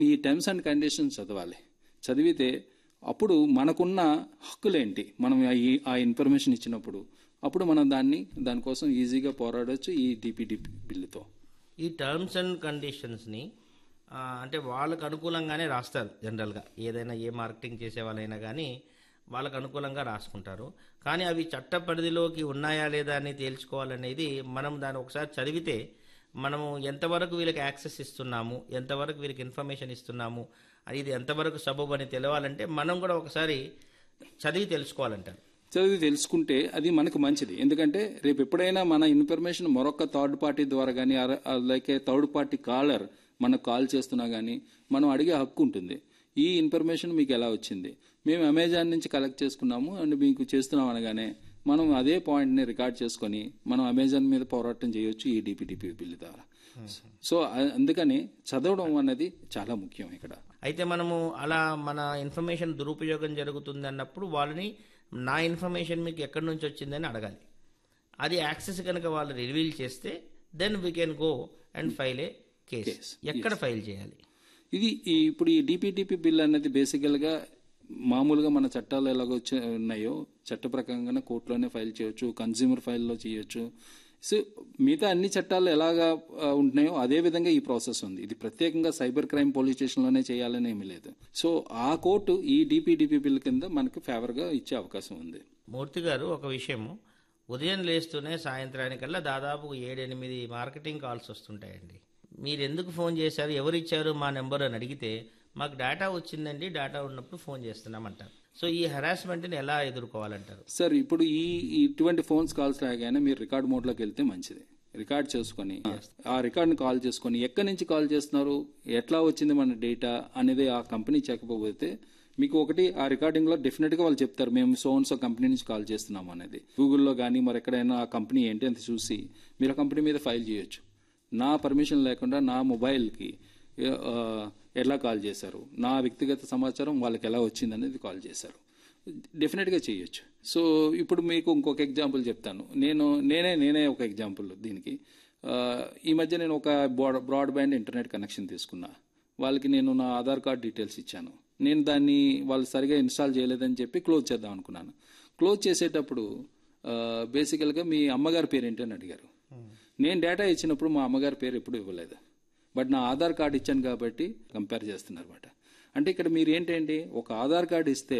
ఈ terms and conditions చదవాలి చదివితే అప్పుడు మనకున్న హక్కులేంటి మనం ఆ- ఈ ఆ ఇన్ఫర్మేషన్ ఇచ్చినప్పుడు అప్పుడు మనం దాన్ని దానికోసం ఈజీగా పోరాడొచ్చు ఈ డిపిడిపి బిల్లుతో ఈ టర్మ్స్ అండ్ కండిషన్స్ని ఆ, అంటే వాళ్ళకు అనుకూలంగానే రాస్తారు జనరల్గా ఏదైనా ఏ మార్కెటింగ్ చేసే వాళ్ళైనా కానీ వాళ్ళకు అనుకూలంగా రాసుకుంటారు కానీ అవి చట్ట పరిధిలోకి ఉన్నాయా లేదా అని తేల్చుకోవాలనేది మనం దాన్ని ఒకసారి చదివితే మనము ఎంతవరకు వీళ్ళకి యాక్సెస్ ఇస్తున్నాము ఎంతవరకు వీళ్ళకి ఇన్ఫర్మేషన్ ఇస్తున్నాము అది ఇది ఎంతవరకు సబబు అని తెలవాలంటే మనం కూడా ఒకసారి చదివి తెలుసుకోవాలంటారు చదివి తెలుసుకుంటే అది మనకు మంచిది ఎందుకంటే రేపు ఎప్పుడైనా మన ఇన్ఫర్మేషన్ మరొక థర్డ్ పార్టీ ద్వారా కానీ లైక్ థర్డ్ పార్టీ కాలర్ మనకు కాల్ చేస్తున్నా కానీ మనం అడిగే హక్కు ఉంటుంది ఈ ఇన్ఫర్మేషన్ మీకు ఎలా వచ్చింది మేము అమెజాన్ నుంచి కలెక్ట్ చేసుకున్నాము అండ్ మీకు చేస్తున్నాం అనగానే మనం అదే పాయింట్ని రికార్డ్ చేసుకొని మనం అమెజాన్ మీద పోరాటం చేయొచ్చు ఈ డిపిటిపి బిల్ ద్వారా సో అ- అందుకని చదవడం అనేది చాలా ముఖ్యం ఇక్కడ అయితే మనము అలా మన ఇన్ఫర్మేషన్ దురుపయోగం జరుగుతుంది అన్నప్పుడు వాళ్ళని నా ఇన్ఫర్మేషన్ మీకు ఎక్కడి నుంచి వచ్చిందని అడగాలి అది యాక్సెస్ కనుక వాళ్ళు రివీల్ చేస్తే then we can go and file a case Case, ఎక్కడ ఫైల్ చేయాలి ఇది ఈ ఇప్పుడు ఈ డిపిటిపి బిల్ అనేది బేసికల్ గా మామూలుగా మన చట్టాలు ఎలాగో వచ్చి- ఉన్నాయో చట్ట ప్రకారంగానే కోర్టులోనే ఫైల్ చేయొచ్చు కన్స్యూమర్ ఫైల్లో చేయొచ్చు సో మిగతా అన్ని చట్టాలు ఎలాగా ఆ, ఉంటున్నాయో అదే విధంగా ఈ ప్రాసెస్ ఉంది ఇది ప్రత్యేకంగా సైబర్ క్రైమ్ పోలీస్ స్టేషన్లోనే చేయాలని ఏమీ లేదు సో ఆ కోర్టు ఈ డిపిడిపి బిల్ కింద మనకు ఫేవర్ గా ఇచ్చే అవకాశం ఉంది మూర్తి గారు ఒక విషయము ఉదయం లేస్తూనే సాయంత్రానికల్లా దాదాపు ఏడెనిమిది మార్కెటింగ్ కాల్స్ వస్తుంటాయండి మీరు ఎందుకు ఫోన్ చేశారు ఎవరు ఇచ్చారు మా నెంబర్ అని అడిగితే మాకు డేటా వచ్చిందండి డేటా ఉన్నప్పుడు ఫోన్ చేస్తున్నామంటారు సో ఈ హెరాస్మెంట్ని ఎలా ఎదుర్కోవాలంటారు సార్ ఇప్పుడు ఈ ఇటువంటి ఫోన్స్ కాల్స్ రాగానే మీరు రికార్డ్ మోడ్లోకి వెళ్తే మంచిది రికార్డ్ చేసుకొని ఆ రికార్డ్ని కాల్ చేసుకొని ఎక్కడి నుంచి కాల్ చేస్తున్నారు ఎట్లా వచ్చింది మన డేటా అనేది ఆ కంపెనీ చెప్పకపోతే మీకు ఒకటి ఆ రికార్డింగ్ లో డెఫినెట్ గా వాళ్ళు చెప్తారు మేము సోన్ సో కంపెనీ నుంచి కాల్ చేస్తున్నాం అనేది గూగుల్లో కానీ మరి ఎక్కడైనా ఆ కంపెనీ ఏంటి అని చూసి మీరు ఆ కంపెనీ మీద ఫైల్ చేయొచ్చు నా పర్మిషన్ లేకుండా నా మొబైల్కి ఆ, ఎలా కాల్ చేశారు నా వ్యక్తిగత సమాచారం వాళ్ళకి ఎలా వచ్చింది అనేది కాల్ చేశారు డెఫినెట్గా చేయొచ్చు సో ఇప్పుడు మీకు ఇంకొక ఎగ్జాంపుల్ చెప్తాను నేను నేనే నేనే ఒక ఎగ్జాంపుల్ దీనికి ఆ, ఈ మధ్య నేను ఒక బ్రాడ్బ్యాండ్ ఇంటర్నెట్ కనెక్షన్ తీసుకున్నా వాళ్ళకి నేను నా ఆధార్ కార్డ్ డీటెయిల్స్ ఇచ్చాను నేను దాన్ని వాళ్ళు సరిగా ఇన్స్టాల్ చేయలేదని చెప్పి క్లోజ్ చేద్దాం అనుకున్నాను క్లోజ్ చేసేటప్పుడు బేసికల్గా మీ అమ్మగారి పేరు ఏంటి అని అడిగారు నేను డేటా ఇచ్చినప్పుడు మా అమ్మగారి పేరు ఎప్పుడు ఇవ్వలేదు బట్ నా ఆధార్ కార్డు ఇచ్చాను కాబట్టి కంపేర్ చేస్తున్నారు అనమాట అంటే ఇక్కడ మీరు ఏంటండి ఒక ఆధార్ కార్డు ఇస్తే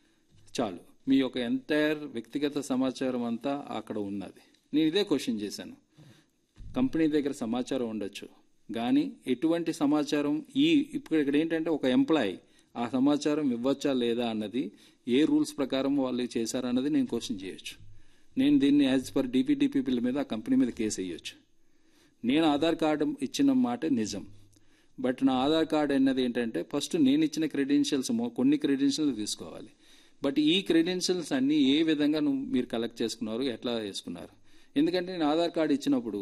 చాలు మీ యొక్క ఎంటైర్ వ్యక్తిగత సమాచారం అంతా అక్కడ ఉన్నది నేను ఇదే క్వశ్చన్ చేశాను కంపెనీ దగ్గర సమాచారం ఉండొచ్చు కానీ ఎటువంటి సమాచారం ఈ ఇప్పుడు ఇక్కడ ఏంటంటే ఒక ఎంప్లాయీ ఆ సమాచారం ఇవ్వచ్చా లేదా అన్నది ఏ రూల్స్ ప్రకారం వాళ్ళు చేశారన్నది నేను క్వశ్చన్ చేయొచ్చు నేను దీన్ని యాజ్ పర్ డిపిడిపి బిల్ మీద ఆ కంపెనీ మీద కేసు వేయొచ్చు నేను ఆధార్ కార్డు ఇచ్చిన మాట నిజం బట్ నా ఆధార్ కార్డు అన్నది ఏంటంటే ఫస్ట్ నేను ఇచ్చిన క్రెడెన్షియల్స్ కొన్ని క్రెడెన్షియల్స్ తీసుకోవాలి బట్ ఈ క్రెడెన్షియల్స్ అన్ని ఏ విధంగా నువ్వు మీరు కలెక్ట్ చేసుకున్నారు ఎట్లా చేసుకున్నారు ఎందుకంటే నేను ఆధార్ కార్డు ఇచ్చినప్పుడు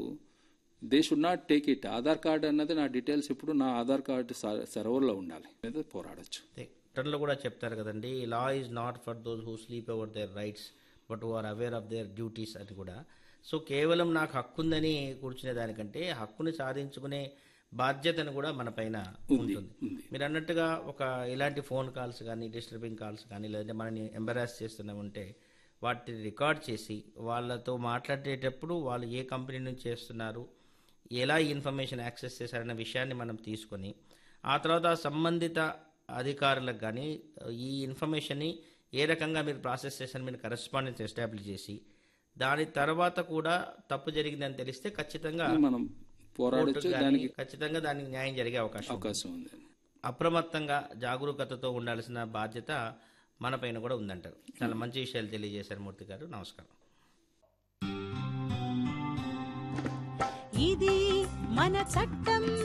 they should not take it Aadhaar card అన్నది నా డీటెయిల్స్ ఇప్పుడు నా ఆధార్ కార్డు సర్వర్లో ఉండాలి మీద పోరాడొచ్చు లో కూడా చెప్తారు కదండి law is not for those who sleep over their rights but who are aware of their duties అని కూడా సో కేవలం నాకు హక్కు ఉందని కూర్చునే దానికంటే హక్కుని సాధించుకునే బాధ్యతను కూడా మన పైన ఉంటుంది మీరు అన్నట్టుగా ఒక ఇలాంటి ఫోన్ కాల్స్ కానీ డిస్టర్బింగ్ కాల్స్ కానీ లేదంటే మనని ఎంబరాస్ చేస్తున్నామంటే వాటిని రికార్డ్ చేసి వాళ్ళతో మాట్లాడేటప్పుడు వాళ్ళు ఏ కంపెనీ నుంచి చేస్తున్నారు ఎలా ఈ ఇన్ఫర్మేషన్ యాక్సెస్ చేశారనే విషయాన్ని మనం తీసుకొని ఆ తర్వాత సంబంధిత అధికారులకు కానీ ఈ ఇన్ఫర్మేషన్ని ఏ రకంగా మీరు ప్రాసెస్ చేశారని మీరు కరెస్పాండెన్స్ ఎస్టాబ్లిష్ చేసి దాని తర్వాత కూడా తప్పు జరిగిందని తెలిస్తే ఖచ్చితంగా మనం పోరాడొచ్చు కోర్టుకు గానీ దానికి ఖచ్చితంగా దానికి న్యాయం జరిగే అవకాశం ఉంది. అవకాశం ఉంది అప్రమత్తంగా జాగరూకతతో ఉండాల్సిన బాధ్యత మన పైన కూడా ఉందంటారు చాలా మంచి విషయాలు తెలియజేశారు మూర్తి గారు నమస్కారం ఇది మన చట్టం